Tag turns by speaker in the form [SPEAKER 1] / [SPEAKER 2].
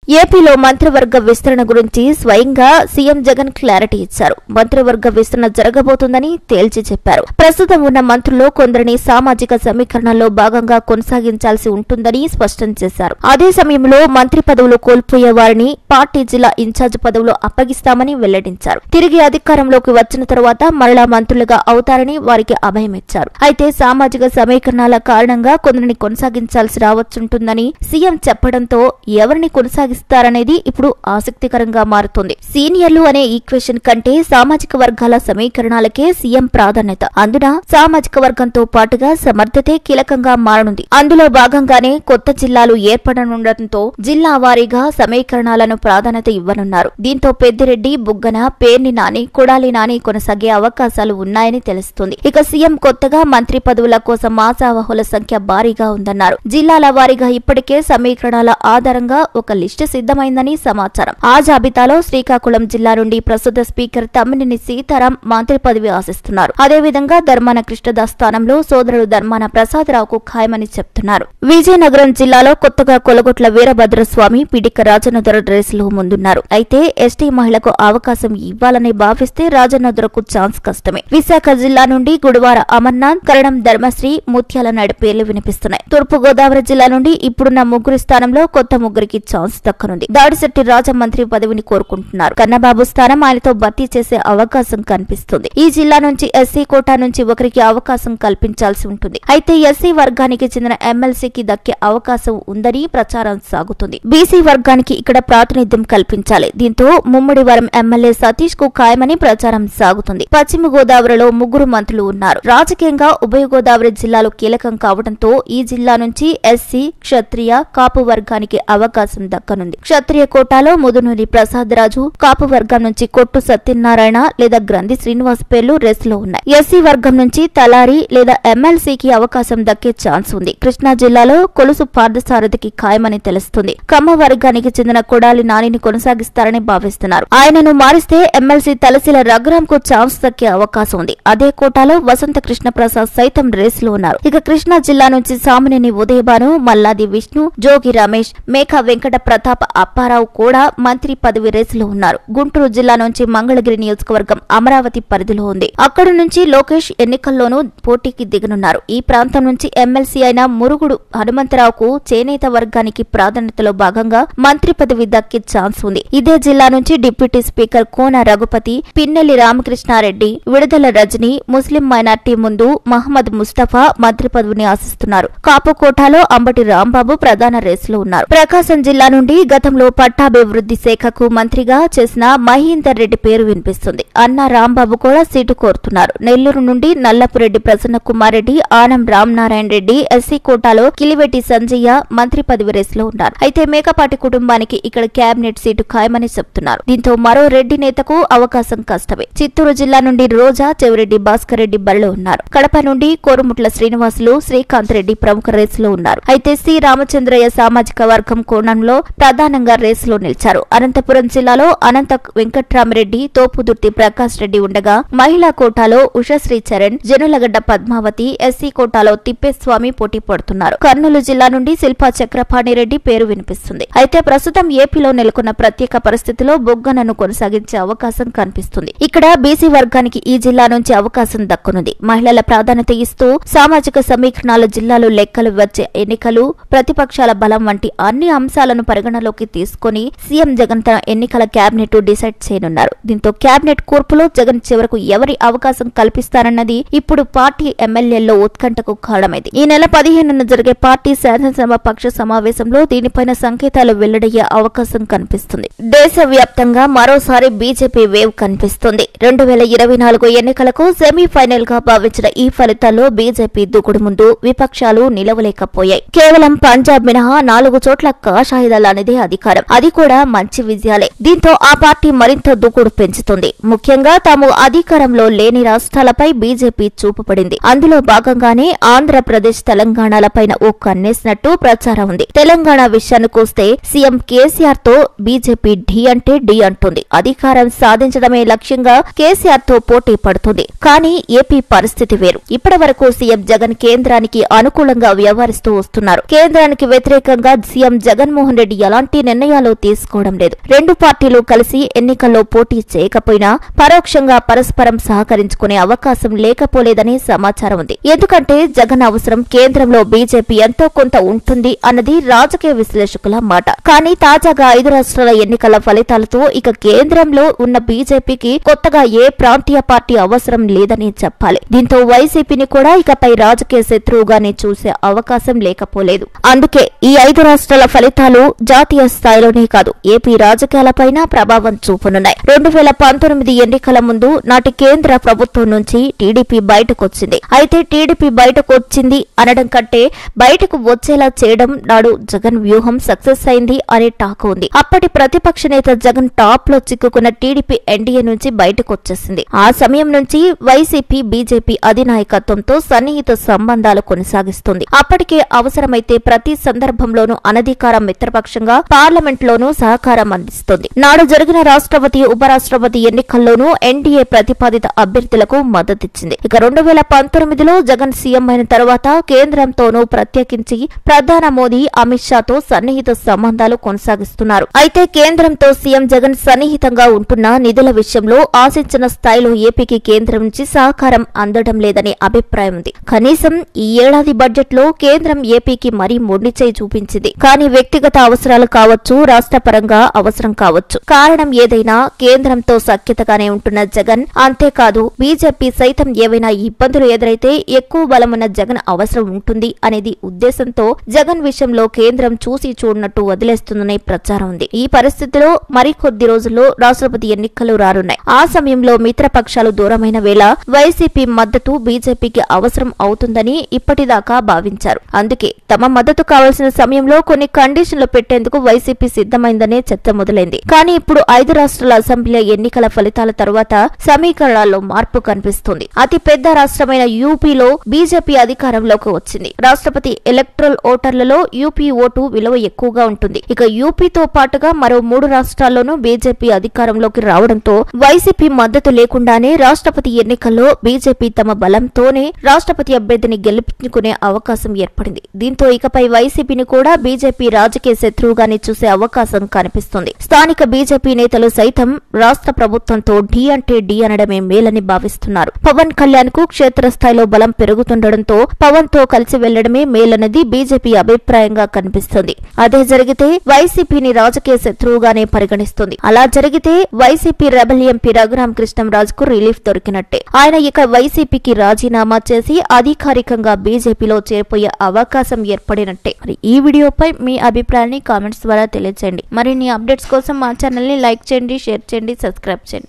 [SPEAKER 1] ఏపీలో మంత్రివర్గ విస్తరణ గురించి స్వయంగా సీఎం జగన్ క్లారిటీ ఇచ్చారు మంత్రివర్గ విస్తరణ జరగబోతుందని తేల్చి చెప్పారు ప్రస్తుతం ఉన్న మంత్రుల్లో కొందరిని సామాజిక సమీకరణలో భాగంగా కొనసాగించాల్సి ఉంటుందని స్పష్టం చేశారు అదే సమయంలో మంత్రి పదవులు కోల్పోయే వారిని పార్టీ జిల్లా ఇన్ఛార్జ్ పదవులు అప్పగిస్తామని వెల్లడించారు తిరిగి అధికారంలోకి వచ్చిన తరువాత మరలా మంత్రులుగా అవుతారని వారికి అభయం ఇచ్చారు అయితే సామాజిక సమీకరణాల కారణంగా కొందరిని కొనసాగించాల్సి రావచ్చుంటుందని సీఎం చెప్పడంతో ఎవరిని కొనసాగిస్తారనేది ఇప్పుడు ఆసక్తికరంగా మారుతుంది సీనియర్లు అనే ఈక్వేషన్ కంటే సామాజిక వర్గాల సమీకరణాలకే సీఎం ప్రాధాన్యత అందున సామాజిక వర్గంతో పాటుగా సమర్థతే కీలకంగా మారనుంది అందులో భాగంగానే కొత్త జిల్లాలు ఏర్పడనుండటంతో జిల్లా వారీగా సమీకరణాలను ప్రాధాన్యత ఇవ్వనున్నారు దీంతో పెద్దిరెడ్డి బుగ్గన పేర్ని నాని కొడాలి నాని కొనసాగే అవకాశాలు ఉన్నాయని తెలుస్తుంది ఇక సీఎం కొత్తగా మంత్రి పదవుల కోసం ఆశావహుల సంఖ్య భారీగా ఉందన్నారు జిల్లాల వారీగా ఇప్పటికే సమీకరణాల ఆధారంగా ఒక లిస్టు సిద్ధమైందని సమాచారం ఆ జాబితాలో శ్రీకాకుళం జిల్లా నుండి ప్రస్తుత స్పీకర్ తమ్మినేని సీతారాం మంత్రి పదవి ఆశిస్తున్నారు అదేవిధంగా ధర్మాన కృష్ణదాస్ స్థానంలో సోదరుడు ధర్మాన ప్రసాదరావుకు ఖాయమని చెప్తున్నారు విజయనగరం జిల్లాలో కొత్తగా కొలగొట్ల వీరభద్రస్వామి పిడిక రాజనదుర రేసులో ముందున్నారు అయితే ఎస్టీ మహిళకు అవకాశం ఇవ్వాలని భావిస్తే రాజనదురకు ఛాన్స్ కష్టమే విశాఖ జిల్లా నుండి గుడివార అమర్నాథ్ కరణం ధర్మశ్రీ ముత్యాల నాయుడు పేర్లు వినిపిస్తున్నాయి తూర్పు గోదావరి జిల్లా నుండి ఇప్పుడున్న ముగ్గురి స్థానంలో కొత్త ముగ్గురికి ఛాన్స్ దక్కనుంది దాడిశెట్టి రాజా మంత్రి పదవిని కోరుకుంటున్నారు కన్నబాబు స్థానం ఆయనతో భర్తీ చేసే అవకాశం కనిపిస్తుంది ఈ జిల్లా నుంచి ఎస్సీ కోటా నుంచి ఒకరికి అవకాశం కల్పించాల్సి ఉంటుంది అయితే ఎస్సీ వర్గానికి చెందిన ఎమ్మెల్సీకి దక్కే అవకాశం ఉందని ప్రచారం సాగుతుంది బీసీ వర్గానికి ఇక్కడ ప్రాతినిధ్యం కల్పించాలి దీంతో ముమ్మడివరం ఎమ్మెల్యే సతీష్ కు ఖాయమని ప్రచారం సాగుతుంది పశ్చిమ గోదావరిలో ముగ్గురు మంత్రులు ఉన్నారు రాజకీయంగా ఉభయ గోదావరి జిల్లాలు కీలకం కావడంతో ఈ జిల్లా నుంచి ఎస్సీ క్షత్రియ కాపు వర్గానికి అవకాశం దక్కనుంది క్షత్రియ కోటాలో ముదునూరి ప్రసాద్ రాజు కాపు వర్గం నుంచి కొట్టు సత్యనారాయణ లేదా గ్రంథి శ్రీనివాస్ పేర్లు రేసులో ఉన్నాయి ఎస్సీ వర్గం నుంచి తలారి లేదా ఎమ్మెల్సీకి అవకాశం దక్కే ఛాన్స్ ఉంది కృష్ణా జిల్లాలో కొలుసు పార్థసారథికి ఖాయమని తెలుస్తుంది కమ్మ వర్గానికి చెందిన కొడాలి నానిని కొనసాగిస్తారని భావిస్తున్నారు ఆయనను మారిస్తే ఎమ్మెల్సీ తలసిల రఘురాం కు ఛాన్స్ దక్కే అవకాశం ఉంది అదే కోటాలో వసంత కృష్ణ ప్రసాద్ సైతం రేసులో ఉన్నారు ఇక కృష్ణా జిల్లా నుంచి సామినేని ఉదయభాను మల్లాది విష్ణు జోగి రమేష్ మేఘ వెంకట ప్రతాప్ అప్పారావు కూడా మంత్రి పదవి రేసులో ఉన్నారు గుంటూరు జిల్లా నుంచి మంగళగిరి నియోజకవర్గం అమరావతి పరిధిలో ఉంది అక్కడి నుంచి లోకేష్ ఎన్నికల్లోనూ పోటీకి దిగనున్నారు ఈ ప్రాంతం నుంచి ఎమ్మెల్సీ అయిన మురుగుడు హనుమంతరావుకు చేనేత వర్గానికి ప్రాధాన్యతలో భాగంగా మంత్రి పదవి దక్కే ఛాన్స్ ఉంది ఇదే జిల్లా నుంచి డిప్యూటీ స్పీకర్ కోన రఘుపతి పిన్నెల్లి రామకృష్ణారెడ్డి విడుదల రజని ముస్లిం మైనార్టీ ముందు మహమ్మద్ ముస్తఫా మంత్రి పదవిని ఆశిస్తున్నారు కాపు కోటాలో అంబటి రాంబాబు ప్రధాన రేసులో ఉన్నారు ప్రకాశం జిల్లా నుండి గతంలో పట్టాభివృద్ధి శాఖకు మంత్రిగా చేసిన మహీందర్ రెడ్డి పేరు వినిపిస్తుంది అన్న రాంబాబు కూడా సీటు కోరుతున్నారు నెల్లూరు నుండి నల్లపురెడ్డి ప్రసన్న కుమార్ రెడ్డి ఆనం రామనారాయణ రెడ్డి ఎస్సీ కోటాలో కిలివెట్టి సంజయ్య మంత్రి పదవి రేసులో ఉన్నారు అయితే మేకపాటి కుటుంబానికి ఇక్కడ కేబినెట్ సీటు ఖాయమని చెప్తున్నారు దీంతో మరో రెడ్డి నేతకు అవకాశం కష్టమే చిత్తూరు జిల్లా నుండి రోజా చెవిరెడ్డి భాస్కర్ రెడ్డి బరిలో ఉన్నారు కడప నుండి కోరుముట్ల శ్రీనివాసులు శ్రీకాంత్ రెడ్డి ప్రముఖ రేసులో ఉన్నారు అయితే సి రామచంద్రయ్య సామాజిక వర్గం కోణంలో ప్రధానంగా రేసులో నిలిచారు అనంతపురం జిల్లాలో అనంత వెంకట్రామరెడ్డి తోపుదుర్తి ప్రకాష్ రెడ్డి ఉండగా మహిళా కోటాలో ఉషశ్రీ చరణ్ జనులగడ్డ పద్మావతి ఎస్సీ కోటాలో తిప్పేస్వామి పోటీ పడుతున్నారు కర్నూలు జిల్లా నుండి శిల్పా చక్రపాణి రెడ్డి పేరు వినిపిస్తుంది అయితే ప్రస్తుతం ఏపీలో నెలకొన్న ప్రత్యేక పరిస్థితిలో బొగ్గనను కొనసాగించే అవకాశం కనిపిస్తుంది ఇక్కడ బీసీ వర్గానికి ఈ జిల్లా నుంచి అవకాశం దక్కనుంది మహిళల ప్రాధాన్యత ఇస్తూ సామాజిక సమీకరణాల జిల్లాలో లెక్కలు వచ్చే ఎన్నికలు ప్రతిపక్షాల బలం వంటి అన్ని అంశాలను పరిగణలోకి తీసుకుని సీఎం జగన్ తన ఎన్నికల కేబినెట్ డిసైడ్ చేయనున్నారు దీంతో కేబినెట్ కూర్పులో జగన్ చివరకు ఎవరి అవకాశం కల్పిస్తారన్నది ఇప్పుడు పార్టీ ఎమ్మెల్యేల్లో ఉత్కంఠకు కారణమైంది ఈ నెల పదిహేనున జరిగే పార్టీ శాసనసభ పక్ష సమావేశంలో దీనిపైన సంకేతాలు వెల్లడయ్యే అవకాశం కనిపిస్తుంది దేశవ్యాప్తంగా మరోసారి బీజేపీ వేవ్ కనిపిస్తుంది రెండు వేల ఇరవై నాలుగు ఎన్నికలకు సెమీఫైనల్ గా భావించిన ఈ ఫలితాల్లో బీజేపీ దూకుడు ముందు విపక్షాలు నిలవలేకపోయాయి కేవలం పంజాబ్ మినహా నాలుగు చోట్ల కాషాయ అనేది అధికారం అది కూడా మంచి విజయాలే దీంతో ఆ పార్టీ మరింత దూకుడు పెంచుతుంది ముఖ్యంగా తాము అధికారంలో లేని రాష్ట్రాలపై బీజేపీ చూపు పడింది అందులో భాగంగానే ఆంధ్రప్రదేశ్ తెలంగాణలపైన ఓ కన్నేసినట్టు ప్రచారం ఉంది తెలంగాణ విషయానికి వస్తే సీఎం కేసీఆర్ తో బీజేపీ ఢీ అంటే ఢీ అంటుంది అధికారం సాధించడమే లక్ష్యంగా కేసీఆర్ తో పోటీ పడుతుంది కానీ ఏపీ పరిస్థితి వేరు ఇప్పటి వరకు సీఎం జగన్ కేంద్రానికి అనుకూలంగా వ్యవహరిస్తూ వస్తున్నారు కేంద్రానికి వ్యతిరేకంగా సీఎం జగన్మోహన్ రెడ్డి ఎలా ఎలాంటి నిర్ణయాలు తీసుకోవడం లేదు రెండు పార్టీలు కలిసి ఎన్నికల్లో పోటీ చేయకపోయినా పరోక్షంగా పరస్పరం సహకరించుకునే అవకాశం లేకపోలేదని సమాచారం ఉంది ఎందుకంటే జగన్ అవసరం కేంద్రంలో బీజేపీ ఎంతో కొంత ఉంటుంది అన్నది రాజకీయ విశ్లేషకుల మాట కానీ తాజాగా ఐదు రాష్ట్రాల ఎన్నికల ఫలితాలతో ఇక కేంద్రంలో ఉన్న బీజేపీకి కొత్తగా ఏ ప్రాంతీయ పార్టీ అవసరం లేదని చెప్పాలి దీంతో వైసీపీని కూడా ఇకపై రాజకీయ శత్రువుగానే చూసే అవకాశం లేకపోలేదు అందుకే ఈ ఐదు రాష్ట్రాల ఫలితాలు జాతీయ స్థాయిలోనే కాదు ఏపీ రాజకీయాలపైన ప్రభావం చూపనున్నాయి రెండు వేల పంతొమ్మిది ఎన్నికల ముందు నాటి కేంద్ర ప్రభుత్వం నుంచి టీడీపీ బయటకొచ్చింది అయితే టీడీపీ బయటకు వచ్చింది అనడం కంటే బయటకు వచ్చేలా చేయడం నాడు జగన్ వ్యూహం సక్సెస్ అయింది అనే టాక్ ఉంది అప్పటి ప్రతిపక్ష నేత జగన్ టాప్ లో చిక్కుకున్న టీడీపీ ఎన్డీఏ నుంచి బయటకు వచ్చేసింది ఆ సమయం నుంచి వైసీపీ బీజేపీ అధినాయకత్వంతో సన్నిహిత సంబంధాలు కొనసాగిస్తుంది అప్పటికే అవసరమైతే ప్రతి సందర్భంలోనూ అనధికార మిత్రపక్షంగా పార్లమెంట్ లోనూ సహకారం అందిస్తుంది నాడు జరిగిన రాష్ట్రపతి ఉపరాష్ట్రపతి ఎన్నికల్లోనూ ఎన్డీఏ ప్రతిపాదిత అభ్యర్థులకు మద్దతిచ్చింది ఇక రెండు వేల పంతొమ్మిదిలో జగన్ సీఎం అయిన తర్వాత కేంద్రంతోనూ ప్రత్యేకించి ప్రధాని మోదీ అమిత్ షాతో సన్నిహిత సంబంధాలు కొనసాగిస్తున్నారు అయితే కేంద్రంతో సీఎం జగన్ సన్నిహితంగా ఉంటున్న నిధుల విషయంలో ఆశించిన స్థాయిలో ఏపీకి కేంద్రం నుంచి సహకారం అందడం లేదనే అభిప్రాయం ఉంది కనీసం ఈ ఏడాది బడ్జెట్ లో కేంద్రం ఏపీకి మరీ మొండి చేయి చూపించింది కానీ వ్యక్తిగత అవసరాలు కావచ్చు రాష్ట్ర పరంగా అవసరం కావచ్చు కారణం ఏదైనా కేంద్రంతో సఖ్యతగానే ఉంటున్న జగన్ అంతేకాదు బీజేపీ సైతం ఏవైనా ఇబ్బందులు ఎదురైతే ఎక్కువ బలమున్న జగన్ అవసరం ఉంటుంది అనేది ఉద్దేశంతో జగన్ విషయంలో కేంద్రం చూసి చూడనట్టు వదిలేస్తుందనే ప్రచారం ఉంది ఈ పరిస్థితిలో మరికొద్ది రోజుల్లో రాష్ట్రపతి ఎన్నికలు రానున్నాయి ఆ సమయంలో మిత్రపక్షాలు దూరమైన వేళ వైసీపీ మద్దతు బీజేపీకి అవసరం అవుతుందని ఇప్పటిదాకా భావించారు అందుకే తమ మద్దతు కావాల్సిన సమయంలో కొన్ని కండిషన్లు పెట్టేందుకు వైసీపీ సిద్ధమైందనే చర్చ మొదలైంది కానీ ఇప్పుడు ఐదు రాష్ట్రాల అసెంబ్లీ ఎన్నికల ఫలితాల తర్వాత సమీకరణాల్లో మార్పు కనిపిస్తుంది అతి పెద్ద రాష్ట్రమైన యూపీలో బీజేపీ అధికారంలోకి వచ్చింది రాష్ట్రపతి ఎలక్ట్రల్ ఓటర్లలో యూపీ ఓటు విలువ ఎక్కువగా ఉంటుంది ఇక యూపీతో పాటుగా మరో మూడు రాష్ట్రాల్లోనూ బీజేపీ అధికారంలోకి రావడంతో వైసీపీ మద్దతు లేకుండానే రాష్ట్రపతి ఎన్నికల్లో బీజేపీ తమ బలంతోనే రాష్ట్రపతి అభ్యర్థిని గెలిపించుకునే అవకాశం ఏర్పడింది దీంతో ఇకపై వైసీపీని కూడా బీజేపీ రాజకీయ శత్రువుగానే చూసే అవకాశం కనిపిస్తుంది స్థానిక బీజేపీ నేతలు సైతం రాష్ట్ర ప్రభుత్వంతో ఢీ అంటే ఢీ అనడమే మేలని భావిస్తున్నారు పవన్ కళ్యాణ్ కు క్షేత్రస్థాయిలో బలం పెరుగుతుండటంతో పవన్ తో కలిసి వెళ్లడమే మేలన్నది బీజేపీ అభిప్రాయంగా కనిపిస్తుంది అదే జరిగితే వైసీపీని రాజకీయ శత్రువుగానే పరిగణిస్తుంది అలా జరిగితే వైసీపీ రెబల్ ఎంపీ రఘురాం కృష్ణంరాజుకు రిలీఫ్ దొరికినట్టే ఆయన ఇక వైసీపీకి రాజీనామా చేసి అధికారికంగా బీజేపీలో చేరిపోయే అవకాశం ఏర్పడినట్టే మరి ఈ వీడియోపై మీ అభిప్రాయాన్ని కామెంట్స్ ద్వారా తెలియజేయండి మరిన్ని అప్డేట్స్ కోసం మా ఛానల్ ని లైక్ చేయండి షేర్ చేయండి సబ్స్క్రైబ్ చేయండి